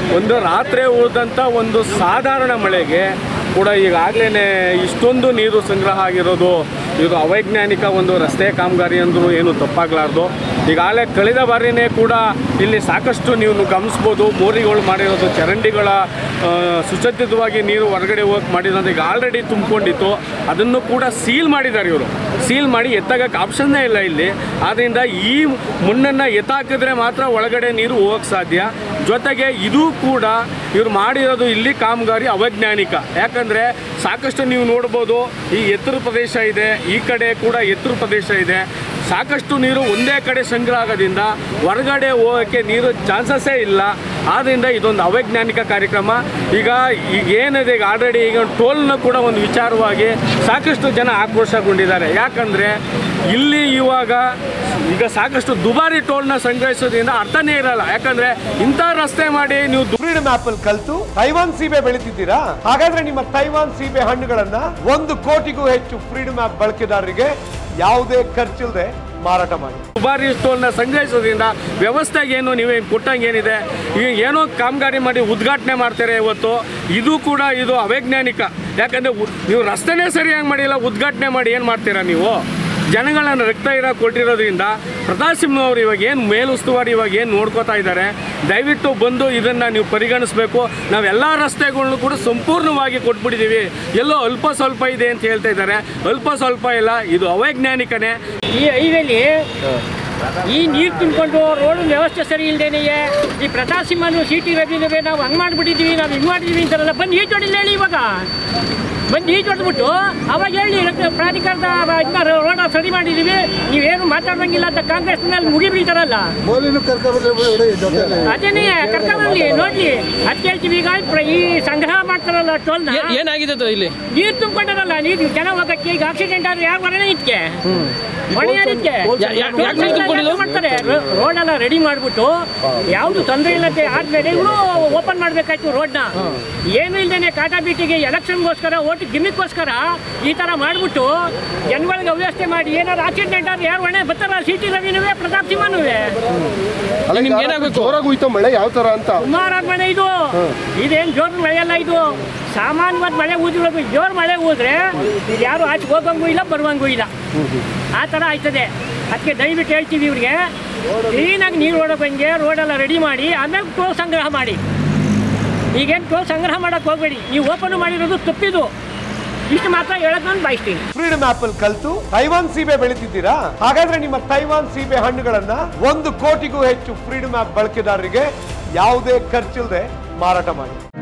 ಒಂದು ರಾತ್ರಿ ಉಳಿದಂಥ ಒಂದು ಸಾಧಾರಣ ಮಳೆಗೆ ಕೂಡ ಈಗಾಗಲೇ ಇಷ್ಟೊಂದು ನೀರು ಸಂಗ್ರಹ ಆಗಿರೋದು ಇದು ಅವೈಜ್ಞಾನಿಕ ಒಂದು ರಸ್ತೆ ಕಾಮಗಾರಿ ಅಂದರೂ ಏನು ತಪ್ಪಾಗಲಾರ್ದು ಈಗಾಗಲೇ ಕಳೆದ ಬಾರಿನೇ ಕೂಡ ಇಲ್ಲಿ ಸಾಕಷ್ಟು ನೀವು ಗಮನಿಸ್ಬೋದು ಮೋರಿಗಳು ಮಾಡಿರೋದು ಚರಂಡಿಗಳ ಆ, ಸುಸಜ್ಜಿತವಾಗಿ ನೀರು ಹೊರಗಡೆ ಹೋಗಿ ಮಾಡಿರೋದು ಈಗ ಆಲ್ರೆಡಿ ತುಂಬಿಕೊಂಡಿತ್ತು ಅದನ್ನು ಕೂಡ ಸೀಲ್ ಮಾಡಿದ್ದಾರೆ ಇವರು ಸೀಲ್ ಮಾಡಿ ಎತ್ತಾಗಕ್ಕೆ ಆಪ್ಷನ್ನೇ ಇಲ್ಲ ಇಲ್ಲಿ ಆದ್ದರಿಂದ ಈ ಮುನ್ನನ್ನು ಎತ್ತಾಕಿದ್ರೆ ಮಾತ್ರ ಒಳಗಡೆ ನೀರು ಹೋಗಕ್ಕೆ ಸಾಧ್ಯ ಜೊತೆಗೆ ಇದು ಕೂಡ ಇವ್ರು ಮಾಡಿರೋದು ಇಲ್ಲಿ ಕಾಮಗಾರಿ ಅವೈಜ್ಞಾನಿಕ ಯಾಕಂದರೆ ಸಾಕಷ್ಟು ನೀವು ನೋಡ್ಬೋದು ಈ ಎತ್ತರ ಪ್ರದೇಶ ಇದೆ ಈ ಕಡೆ ಕೂಡ ಎತ್ತರ ಪ್ರದೇಶ ಇದೆ ಸಾಕಷ್ಟು ನೀರು ಒಂದೇ ಕಡೆ ಸಂಗ್ರಹ ಆಗೋದ್ರಿಂದ ಹೊರಗಡೆ ಹೋಗೋಕ್ಕೆ ನೀರು ಚಾನ್ಸಸ್ಸೇ ಇಲ್ಲ ಆದ್ದರಿಂದ ಇದೊಂದು ಅವೈಜ್ಞಾನಿಕ ಕಾರ್ಯಕ್ರಮ ಈಗ ಈಗ ಏನಿದೆ ಈಗ ಆಲ್ರೆಡಿ ಈಗ ಟೋಲ್ನ ಕೂಡ ಒಂದು ವಿಚಾರವಾಗಿ ಸಾಕಷ್ಟು ಜನ ಆಕ್ರೋಶಗೊಂಡಿದ್ದಾರೆ ಯಾಕಂದರೆ ಇಲ್ಲಿ ಇವಾಗ ಈಗ ಸಾಕಷ್ಟು ದುಬಾರಿ ಟೋಲ್ನ ಸಂಗ್ರಹಿಸೋದ್ರಿಂದ ಅರ್ಥನೇ ಇರಲ್ಲ ಯಾಕಂದರೆ ಇಂಥ ರಸ್ತೆ ಮಾಡಿ ನೀವು ದು- ಫ್ರೀಡಮ್ ಆಪ್ ಅಲ್ಲಿ ಕಲ್ತು ತೈವಾನ್ ಸೀಬೆ ಬೆಳಿತಿದ್ದೀರಾ ಹಾಗಾದ್ರೆ ನಿಮ್ಮ ತೈವಾನ್ ಸೀಬೆ ಹಣ್ಣುಗಳನ್ನ ಒಂದು ಕೋಟಿಗೂ ಹೆಚ್ಚು ಫ್ರೀಡಮ್ ಆಪ್ ಬಳಕೆದಾರರಿಗೆ ಯಾವುದೇ ಖರ್ಚಿಲ್ಲದೆ ಮಾರಾಟ ಮಾಡಿ ದುಬಾರಿ ಟೋಲ್ನ ಸಂಗ್ರಹಿಸೋದ್ರಿಂದ ವ್ಯವಸ್ಥೆಗೆ ಏನು ನೀವೇ ಕೊಟ್ಟಂಗೆ ಏನಿದೆ ಈಗ ಏನೋ ಕಾಮಗಾರಿ ಮಾಡಿ ಉದ್ಘಾಟನೆ ಮಾಡ್ತಾರೆ ಇವತ್ತು ಇದು ಕೂಡ ಇದು ಅವೈಜ್ಞಾನಿಕ ಯಾಕಂದರೆ ನೀವು ರಸ್ತೆನೇ ಸರಿಯಾಗಿ ಮಾಡಿಲ್ಲ ಉದ್ಘಾಟನೆ ಮಾಡಿ ಏನು ಮಾಡ್ತೀರಾ ನೀವು ಜನಗಳನ್ನ ರಕ್ತ ಇರೋ ಕೊಟ್ಟಿರೋದ್ರಿಂದ ಪ್ರತಾಪ್ ಸಿಂಹನವರು ಇವಾಗ ಏನು ಮೇಲುಸ್ತುವಾರಿ ಇವಾಗ ಏನು ನೋಡ್ಕೋತಾ ಇದ್ದಾರೆ ದಯವಿಟ್ಟು ಬಂದು ಇದನ್ನು ನೀವು ಪರಿಗಣಿಸಬೇಕು ನಾವು ಎಲ್ಲ ರಸ್ತೆಗಳನ್ನು ಕೂಡ ಸಂಪೂರ್ಣವಾಗಿ ಕೊಟ್ಬಿಟ್ಟಿದ್ದೀವಿ ಎಲ್ಲೋ ಅಲ್ಪ ಸ್ವಲ್ಪ ಇದೆ ಅಂತ ಹೇಳ್ತಾ ಇದ್ದಾರೆ ಅಲ್ಪ ಸ್ವಲ್ಪ ಇಲ್ಲ ಇದು ಅವೈಜ್ಞಾನಿಕನೇ ಈ ಹೈವೇಲಿ ಈ ನೀರು ತುಂಬಿಕೊಂಡು ರೋಡ್ ವ್ಯವಸ್ಥೆ ಸರಿ ಇಲ್ದೇನೆಯೇ ಈ ಪ್ರತಾಪ್ ಸಿಂಹನು ಸಿ ಟಿ ರವಿನವೇ ನಾವು ಹಂಗೆ ಮಾಡಿಬಿಟ್ಟಿದ್ದೀವಿ ನಾವು ಹಿಂಗೆ ಮಾಡಿದ್ದೀವಿ ಅಂತಾರಲ್ಲ ಬಂದು ಈಜು ಹೊಡಿಲ್ಲ ಹೇಳಿ ಇವಾಗ ಬಂದು ಈಜು ಹೊಡೆದ್ಬಿಟ್ಟು ಅವಾಗ ಹೇಳಿ ರಸ್ತೆ ಪ್ರಾಧಿಕಾರದ ಇದನ್ನ ರೋಡ ಸರಿ ಮಾಡಿದ್ದೀವಿ ನೀವೇನು ಮಾತಾಡೋಂಗಿಲ್ಲ ಅಂತ ಕಾಂಗ್ರೆಸ್ನಲ್ಲಿ ಮುಗಿ ಬೀಳ್ತಾರಲ್ಲ ಮೋಲಿನೂ ಕರ್ಕೊಂಡ್ಬಂದ್ರೆ ಬಿಡಿ ಜೊತೆಲೆ ಅದೇನೇ ಕರ್ಕೊಂಡ್ಬರ್ಲಿ ನೋಡ್ಲಿ ಅದ್ ಕೇಳ್ತೀವಿ ಈಗ ಪ್ರ- ಈ ಸಂಗ್ರಹ ಮಾಡ್ತಾರಲ್ಲ ಟೋಲ್ನ ಏನಾಗಿದೆ ಅದು ಇಲ್ಲಿ ನೀರು ತುಂಬಿಕೊಂಡಾರಲ್ಲ ನೀರು ಜನ ಹೋಗಕ್ಕೆ ಈಗ ಆಕ್ಸಿಡೆಂಟ್ ಆದ್ರೆ ಯಾರು ಬರೋಣ ಇದಕ್ಕೆ ಹೊಣೆ ಯಾರಿದ್ಕೆ ಯಾ- ಯಾ- ಯಾಕ್ ನೀರ್ ತುಂಬ್ಕೊಂಡಿದ್ದು? ಮಾಡ್ತಾರೆ ರೋಡ್ ಎಲ್ಲ ರೆಡಿ ಮಾಡ್ಬಿಟ್ಟು ಯಾವ್ದು ತೊಂದರೆ ಇಲ್ಲದೆ ಆದ್ಮೇಲೆ ಇವರು ಓಪನ್ ಮಾಡ್ಬೇಕಾಯ್ತು ರೋಡ್ನ ಏನು ಇಲ್ದೇನೆ ಕಾಟಾ ಬೀಟಿಗೆ ಎಲೆಕ್ಷನ್ಗೋಸ್ಕರ ಓಟ್ ಗಿಮ್ಮಿಕ್ಗೋಸ್ಕರ ಈ ತರ ಮಾಡ್ಬಿಟ್ಟು ಜನಗಳಿಗೆ ಅವ್ಯವಸ್ಥೆ ಮಾಡಿ ಏನಾದ್ರು ಆಕ್ಸಿಡೆಂಟ್ ಆದ್ರೆ ಯಾರು ಹೊಣೆ ಬರ್ತಾರ ಸಿ ಟಿ ರವಿನುವೆ ಪ್ರತಾಪ್ ಸಿಂಹನುವೆ ಅಲ್ಲ ನಿಮ್ಗೆ ಏನಾಗ್ಬೇಕು? ಜೋರಾಗಿ ಹೋಯ್ತು ಮಳೆ ಯಾವ ತರ ಅಂತ ಸುಮಾರಾದ ಮಳೆ ಇದು ಇದೇನು ಜೋರು ಮಳೆ ಅಲ್ಲ ಇದು ಸಾಮಾನ್ಯವಾದ ಮಳೆ ಊದಿರೋದು ಜೋರು ಮಳೆ ಊದ್ರೆ ಇದು ಯಾರು ಆಚೆ ಹೋಗಂಗೂ ಇಲ್ಲ ಬರುವಂಗೂ ಇಲ್ಲ ಆ ಥರ ಆಯ್ತದೆ ಅದಕ್ಕೆ ದಯವಿಟ್ಟು ಹೇಳ್ತೀವಿ ಇವ್ರಿಗೆ ಕ್ಲೀನಾಗಿ ನೀರು ಓಡೋಕಂಗೆ ರೋಡೆಲ್ಲ ರೆಡಿ ಮಾಡಿ ಆಮೇಲೆ ಟೋಲ್ ಸಂಗ್ರಹ ಮಾಡಿ ಈಗೇನು ಟೋಲ್ ಸಂಗ್ರಹ ಮಾಡೋಕೆ ಹೋಗಬೇಡಿ ನೀವು ಓಪನ್ ಮಾಡಿರೋದು ತಪ್ಪಿದು ಇಷ್ಟು ಮಾತ್ರ ಹೇಳೋದು ನಾನು ಬಯಸ್ತೀನಿ ಫ್ರೀಡಮ್ ಆಪ್ ಅಲ್ಲಿ ಕಲ್ತು ತೈವಾನ್ ಸೀಬೆ ಬೆಳಿತಿದ್ದೀರಾ ಹಾಗಾದ್ರೆ ನಿಮ್ಮ ತೈವಾನ್ ಸೀಬೆ ಹಣ್ಣುಗಳನ್ನ ಒಂದು ಕೋಟಿಗೂ ಹೆಚ್ಚು ಫ್ರೀಡಮ್ ಆಪ್ ಬಳಕೆದಾರರಿಗೆ ಯಾವುದೇ ಖರ್ಚಿಲ್ಲದೆ ಮಾರಾಟ ಮಾಡಿ